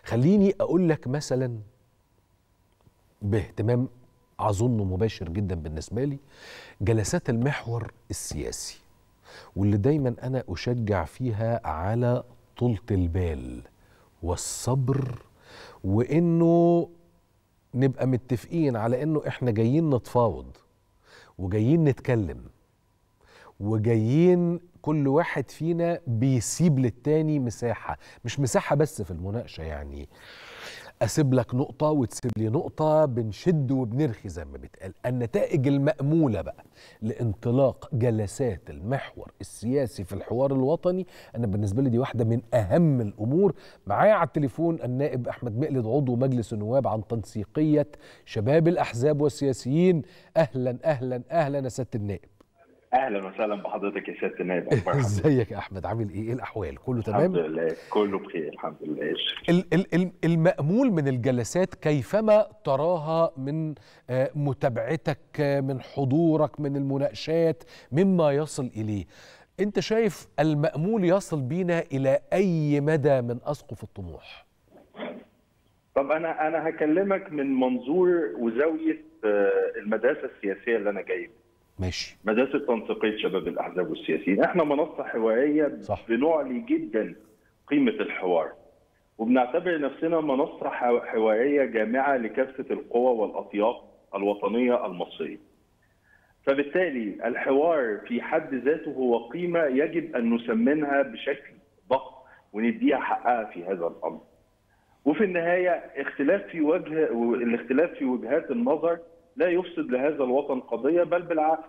خليني اقول لك مثلا باهتمام اظنه مباشر جدا بالنسبه لي جلسات المحور السياسي واللي دايما انا اشجع فيها على طولة البال والصبر وانه نبقى متفقين على انه احنا جايين نتفاوض وجايين نتكلم وجايين كل واحد فينا بيسيب للتاني مساحة مش مساحة بس في المناقشة يعني أسيب لك نقطة وتسيب لي نقطة بنشد وبنرخي زي ما بيتقال النتائج المأمولة بقى لانطلاق جلسات المحور السياسي في الحوار الوطني أنا بالنسبة لي دي واحدة من أهم الأمور معايا على التليفون النائب أحمد مقلد عضو مجلس النواب عن تنسيقية شباب الأحزاب والسياسيين أهلا أهلا أهلا يا سيادة النائب اهلا وسهلا بحضرتك يا سياده النائب ازيك يا احمد عامل ايه ايه الاحوال كله تمام الحمد لله كله بخير الحمد لله ال- ال- ال- المأمول من الجلسات كيفما تراها من آه، متابعتك آه، من حضورك من المناقشات مما يصل إليه أنت شايف المأمول يصل بينا إلى أي مدى من أسقف الطموح طب انا انا هكلمك من منظور وزاويه آه، المدرسه السياسيه اللي انا جاي منها. ماشي مدرسه تنسيقيه شباب الاحزاب والسياسيين احنا منصه حواريه صح. بنعلي جدا قيمه الحوار وبنعتبر نفسنا منصه حو- حواريه جامعه لكافه القوى والاطياف الوطنيه المصريه فبالتالي الحوار في حد ذاته هو قيمه يجب ان نسمنها بشكل ضخم ونديها حقها في هذا الامر. وفي النهايه اختلاف في وجه الاختلاف في وجهات النظر لا يفسد لهذا الوطن قضيه بل بالعكس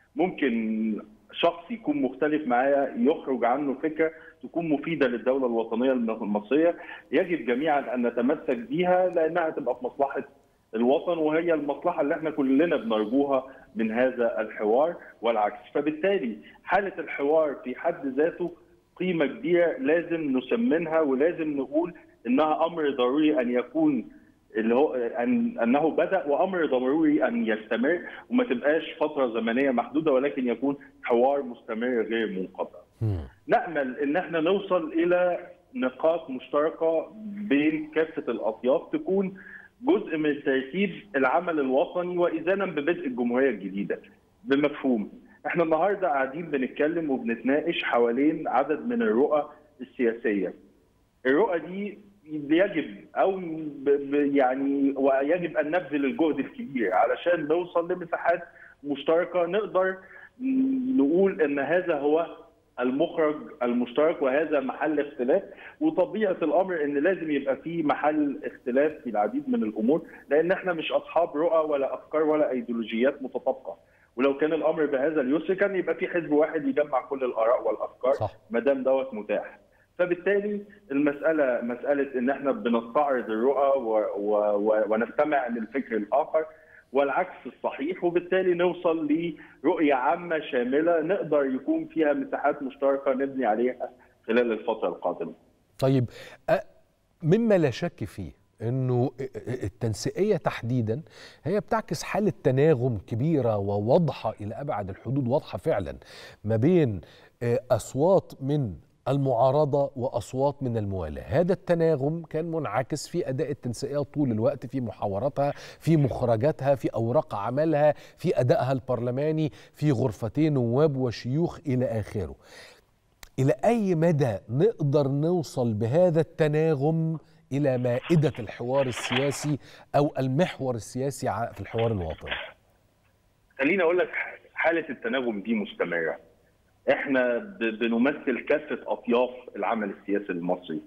ممكن شخص يكون مختلف معايا يخرج عنه فكره تكون مفيده للدوله الوطنيه المصريه يجب جميعا ان نتمسك بيها لانها تبقى في مصلحه الوطن وهي المصلحه اللي احنا كلنا بنرجوها من هذا الحوار والعكس فبالتالي حاله الحوار في حد ذاته قيمه كبيره لازم نسمنها ولازم نقول انها امر ضروري ان يكون اللي هو أن انه بدا وامر ضروري ان يستمر وما تبقاش فتره زمنيه محدوده ولكن يكون حوار مستمر غير منقطع. مم. نامل ان احنا نوصل الى نقاط مشتركه بين كافه الاطياف تكون جزء من ترتيب العمل الوطني واذانا ببدء الجمهوريه الجديده بمفهوم احنا النهارده قاعدين بنتكلم وبنتناقش حوالين عدد من الرؤى السياسيه الرؤى دي يجب او ب- ب- يعني ويجب ان نبذل الجهد الكبير علشان نوصل لمساحات مشتركه نقدر نقول ان هذا هو المخرج المشترك وهذا محل اختلاف وطبيعه الامر ان لازم يبقى في محل اختلاف في العديد من الامور لان احنا مش اصحاب رؤى ولا افكار ولا ايديولوجيات متطابقه ولو كان الامر بهذا اليسر كان يبقى في حزب واحد يجمع كل الاراء والافكار صح. ما دام دوت متاح فبالتالي المساله مساله ان احنا بنستعرض الرؤى و و و ونستمع للفكر الاخر والعكس الصحيح وبالتالي نوصل لرؤيه عامه شامله نقدر يكون فيها مساحات مشتركه نبني عليها خلال الفتره القادمه. طيب أ- مما لا شك فيه انه التنسيقيه تحديدا هي بتعكس حاله تناغم كبيره وواضحه الى ابعد الحدود واضحه فعلا ما بين آه، اصوات من المعارضه واصوات من الموالاه هذا التناغم كان منعكس في اداء التنسيقيه طول الوقت في محاوراتها في مخرجاتها في اوراق عملها في ادائها البرلماني في غرفتي نواب وشيوخ الى اخره إلى أي مدى نقدر نوصل بهذا التناغم إلى مائدة الحوار السياسي أو المحور السياسي ع- في الحوار الوطني خليني اقول لك حاله التناغم دي مستمره. احنا ب- بنمثل كافه اطياف العمل السياسي المصري.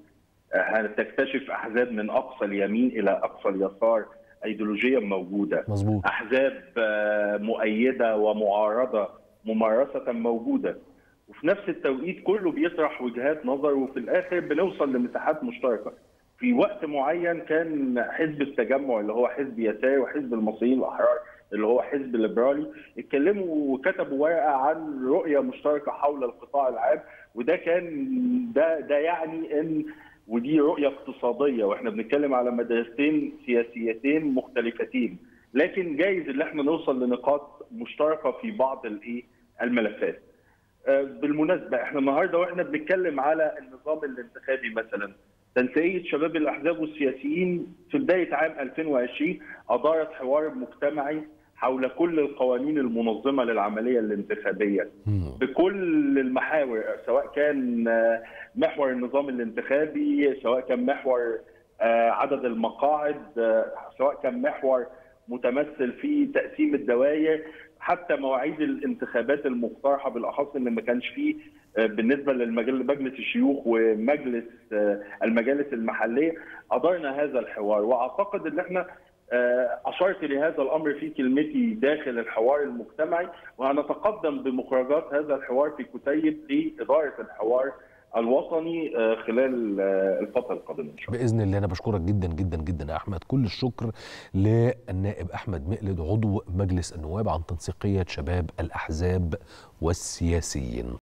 هتكتشف احزاب من اقصى اليمين الى اقصى اليسار ايديولوجيا موجوده. مظبوط احزاب آه، مؤيده ومعارضه ممارسه موجوده وفي نفس التوقيت كله بيطرح وجهات نظر وفي الاخر بنوصل لمساحات مشتركه في وقت معين كان حزب التجمع اللي هو حزب يسار وحزب المصريين الاحرار اللي هو حزب ليبرالي اتكلموا وكتبوا ورقه عن رؤيه مشتركه حول القطاع العام وده كان ده ده يعني ان ودي رؤيه اقتصاديه واحنا بنتكلم على مدرستين سياسيتين مختلفتين لكن جايز ان احنا نوصل لنقاط مشتركه في بعض الايه الملفات آه، بالمناسبه احنا النهارده واحنا بنتكلم على النظام الانتخابي مثلا تنسيقيه شباب الاحزاب والسياسيين في بدايه عام 2020 ادارت حوار مجتمعي حول كل القوانين المنظمه للعمليه الانتخابيه بكل المحاور سواء كان محور النظام الانتخابي سواء كان محور عدد المقاعد سواء كان محور متمثل في تقسيم الدوائر حتى مواعيد الانتخابات المقترحه بالاخص ان ما كانش فيه بالنسبه لمجلس الشيوخ ومجلس المجالس المحليه ادرنا هذا الحوار واعتقد ان احنا اشرت لهذا الامر في كلمتي داخل الحوار المجتمعي وهنتقدم بمخرجات هذا الحوار في كتيب لاداره الحوار الوطني خلال الفتره القادمه ان شاء الله. باذن الله انا بشكرك جدا جدا جدا يا احمد كل الشكر للنائب احمد مقلد عضو مجلس النواب عن تنسيقيه شباب الاحزاب والسياسيين.